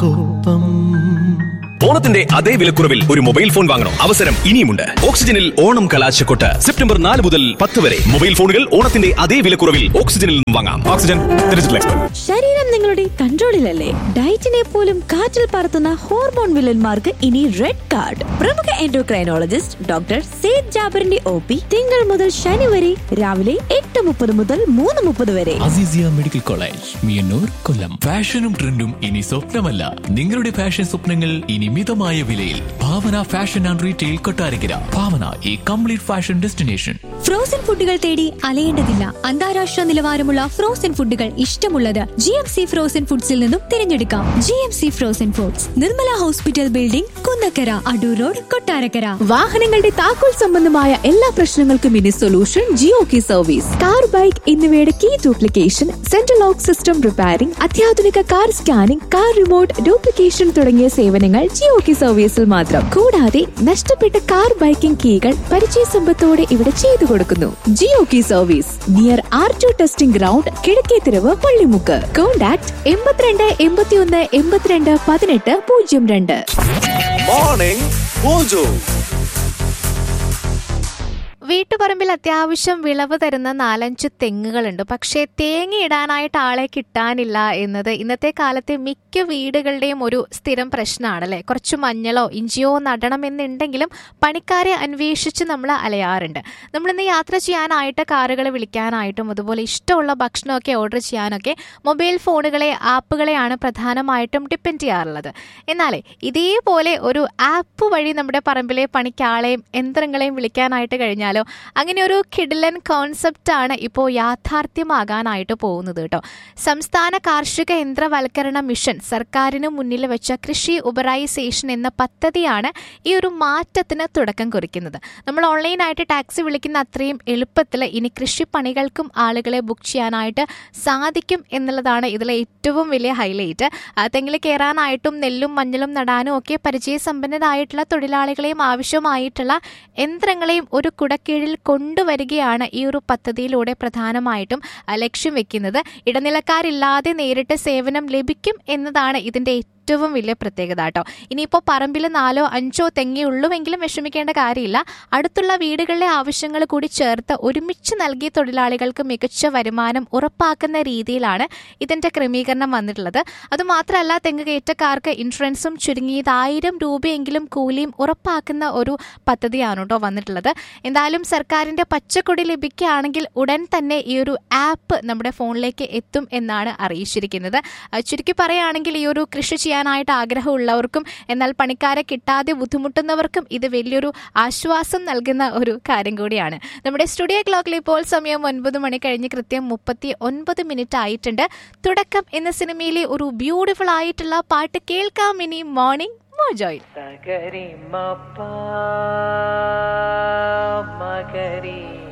നിങ്ങൾക്കൊപ്പം ഓണത്തിന്റെ അതേ വിലക്കുറവിൽ ഒരു മൊബൈൽ ഫോൺ വാങ്ങണോ അവസരം ഇനിയുമുണ്ട് ഓക്സിജനിൽ ഓണം കലാശക്കൊട്ട് സെപ്റ്റംബർ നാല് മുതൽ പത്ത് വരെ മൊബൈൽ ഫോണുകൾ ഓണത്തിന്റെ അതേ വിലക്കുറവിൽ ഓക്സിജനിൽ നിന്നും വാങ്ങാം ഓക്സിജൻ ഡിജിറ്റൽ എക്സ്പെർട്ട് ശരീരം നിങ്ങളുടെ കൺട്രോളിലല്ലേ ഡയറ്റിനെ പോലും കാറ്റിൽ പറത്തുന്ന ഹോർമോൺ വില്ലന്മാർക്ക് ഇനി റെഡ് കാർഡ് പ്രമുഖ എൻഡോക്രൈനോളജിസ്റ്റ് ഡോക്ടർ സെയ്ദ് ജാബറിന്റെ ഒ പി തിങ്കൾ മുതൽ ശനി വരെ രാവിലെ എട്ട് മുപ്പത് മുതൽ മൂന്ന് മുപ്പത് വരെ അസീസിയ മെഡിക്കൽ കോളേജ് മിയന്നൂർ കൊല്ലം ഫാഷനും ട്രെൻഡും ഇനി സ്വപ്നമല്ല നിങ്ങളുടെ ഫാഷൻ സ്വപ്നങ്ങൾ ഇനി മിതമായ വിലയിൽ Bhavana fashion and retail Kottarakkara Bhavana ഈ കംപ്ലീറ്റ് ഫാഷൻ ഡെസ്റ്റിനേഷൻ ഫ്രോസൺ ഫുഡുകൾ തേടി അലയേണ്ടതില്ല അന്താരാഷ്ട്ര നിലവാരമുള്ള ഫ്രോസൺ ഫുഡുകൾ ഇഷ്ടമുള്ളത് ജി എം സി ഫ്രോസൺ ഫുഡ്സിൽ നിന്നും തിരഞ്ഞെടുക്കാം G M C frozen foods Nirmala hospital building Kunnakkara Adoor road Kottarakkara വാഹനങ്ങളുടെ താക്കോൽ സംബന്ധമായ എല്ലാ പ്രശ്നങ്ങൾക്കും ഇനി solution Geo key service car bike എന്നിവയുടെ key duplication central lock system repairing അത്യാധുനിക car scanning car remote duplication തുടങ്ങിയ സേവനങ്ങൾ ജിയോ കി സർവീസിൽ മാത്രം കൂടാതെ നഷ്ടപ്പെട്ട കാർ ബൈക്കിംഗ് കീകൾ പരിചയ സമ്പത്തോടെ ഇവിടെ ചെയ്തു കൊടുക്കുന്നു Geo key service near R T testing ground Kizhakkethiruvu Pallimukku contact എൺപത്തിരണ്ട് എൺപത്തിയൊന്ന് എൺപത്തിരണ്ട് പതിനെട്ട് പൂജ്യം രണ്ട് മോർണിംഗ് മോജോ വീട്ടുപറമ്പിൽ അത്യാവശ്യം വിളവ് തരുന്ന നാലഞ്ച് തെങ്ങുകളുണ്ട് പക്ഷേ തേങ്ങ ഇടാനായിട്ട് ആളെ കിട്ടാനില്ല എന്നത് ഇന്നത്തെ കാലത്തെ മിക്ക വീടുകളുടെയും ഒരു സ്ഥിരം പ്രശ്നമാണ് അല്ലേ കുറച്ച് മഞ്ഞളോ ഇഞ്ചിയോ നടണമെന്നുണ്ടെങ്കിലും പണിക്കാരെ അന്വേഷിച്ച് നമ്മൾ അലയാറുണ്ട് നമ്മളിന്ന് യാത്ര ചെയ്യാനായിട്ട് കാറുകൾ വിളിക്കാനായിട്ടും അതുപോലെ ഇഷ്ടമുള്ള ഭക്ഷണമൊക്കെ ഓർഡർ ചെയ്യാനൊക്കെ മൊബൈൽ ഫോണുകളെ ആപ്പുകളെയാണ് പ്രധാനമായിട്ടും ഡിപ്പെൻഡ് ചെയ്യാറുള്ളത് എന്നാൽ ഇതേപോലെ ഒരു ആപ്പ് വഴി നമ്മുടെ പറമ്പിലെ പണിക്കാളെയും യന്ത്രങ്ങളെയും വിളിക്കാനായിട്ട് കഴിഞ്ഞാലോ അങ്ങനെ ഒരു കിഡിലൻ കോൺസെപ്റ്റാണ് ഇപ്പോൾ യാഥാർത്ഥ്യമാകാനായിട്ട് പോകുന്നത് കേട്ടോ സംസ്ഥാന കാർഷിക യന്ത്രവൽക്കരണ മിഷൻ സർക്കാരിന് മുന്നിൽ വെച്ച കൃഷി ഉപറൈസേഷൻ എന്ന പദ്ധതിയാണ് ഈ ഒരു മാറ്റത്തിന് തുടക്കം കുറിക്കുന്നത് നമ്മൾ ഓൺലൈനായിട്ട് ടാക്സി വിളിക്കുന്ന അത്രയും എളുപ്പത്തിൽ ഇനി കൃഷിപ്പണികൾക്കും ആളുകളെ ബുക്ക് ചെയ്യാനായിട്ട് സാധിക്കും എന്നുള്ളതാണ് ഇതിലെ ഏറ്റവും വലിയ ഹൈലൈറ്റ് തെങ്ങിൽ കയറാനായിട്ടും നെല്ലും മഞ്ഞളും നടാനും ഒക്കെ പരിചയസമ്പന്നരായിട്ടുള്ള തൊഴിലാളികളെയും ആവശ്യമായിട്ടുള്ള യന്ത്രങ്ങളെയും ഒരു കുടക്കീഴിൽ കൊണ്ടുവരികയാണ് ഈ ഒരു പദ്ധതിയിലൂടെ പ്രധാനമായിട്ടും ആ, ലക്ഷ്യം വെക്കുന്നത് ഇടനിലക്കാരില്ലാതെ നേരിട്ട് സേവനം ലഭിക്കും എന്നതാണ് ഇതിന്റെ ഏറ്റവും വലിയ പ്രത്യേകത കേട്ടോ ഇനിയിപ്പോൾ പറമ്പിൽ നാലോ അഞ്ചോ തെങ്ങേ ഉള്ളുവെങ്കിലും വിഷമിക്കേണ്ട കാര്യമില്ല അടുത്തുള്ള വീടുകളിലെ ആവശ്യങ്ങൾ കൂടി ചേർത്ത് ഒരുമിച്ച് നൽകിയ തൊഴിലാളികൾക്ക് മികച്ച വരുമാനം ഉറപ്പാക്കുന്ന രീതിയിലാണ് ഇതിന്റെ ക്രമീകരണം വന്നിട്ടുള്ളത് അതുമാത്രമല്ല തെങ്ങ് കയറ്റക്കാർക്ക് ഇൻഷുറൻസും ചുരുങ്ങിയത് ആയിരം രൂപയെങ്കിലും കൂലിയും ഉറപ്പാക്കുന്ന ഒരു പദ്ധതിയാണ് കേട്ടോ വന്നിട്ടുള്ളത് എന്തായാലും സർക്കാരിന്റെ പച്ചക്കൊടി ലഭിക്കുകയാണെങ്കിൽ ഉടൻ തന്നെ ഈ ഒരു ആപ്പ് നമ്മുടെ ഫോണിലേക്ക് എത്തും എന്നാണ് അറിയിച്ചിരിക്കുന്നത് ആ, ചുരുക്കി പറയുകയാണെങ്കിൽ ഈ ഒരു കൃഷി ചെയ്യാനായിട്ട് ആഗ്രഹമുള്ളവർക്കും എന്നാൽ പണിക്കാരെ കിട്ടാതെ ബുദ്ധിമുട്ടുന്നവർക്കും ഇത് വലിയൊരു ആശ്വാസം നൽകുന്ന ഒരു കാര്യം കൂടിയാണ് നമ്മുടെ സ്റ്റുഡിയോ ക്ലോക്കിൽ ഇപ്പോൾ സമയം ഒൻപത് മണി കഴിഞ്ഞ് കൃത്യം മുപ്പത്തി ഒൻപത് മിനിറ്റ് ആയിട്ടുണ്ട് തുടക്കം എന്ന സിനിമയിലെ ഒരു ബ്യൂട്ടിഫുൾ ആയിട്ടുള്ള പാട്ട് കേൾക്കാം ഇനി മോർണിംഗ് മോജോയിൽ സഗരി മപ്പ മഗരി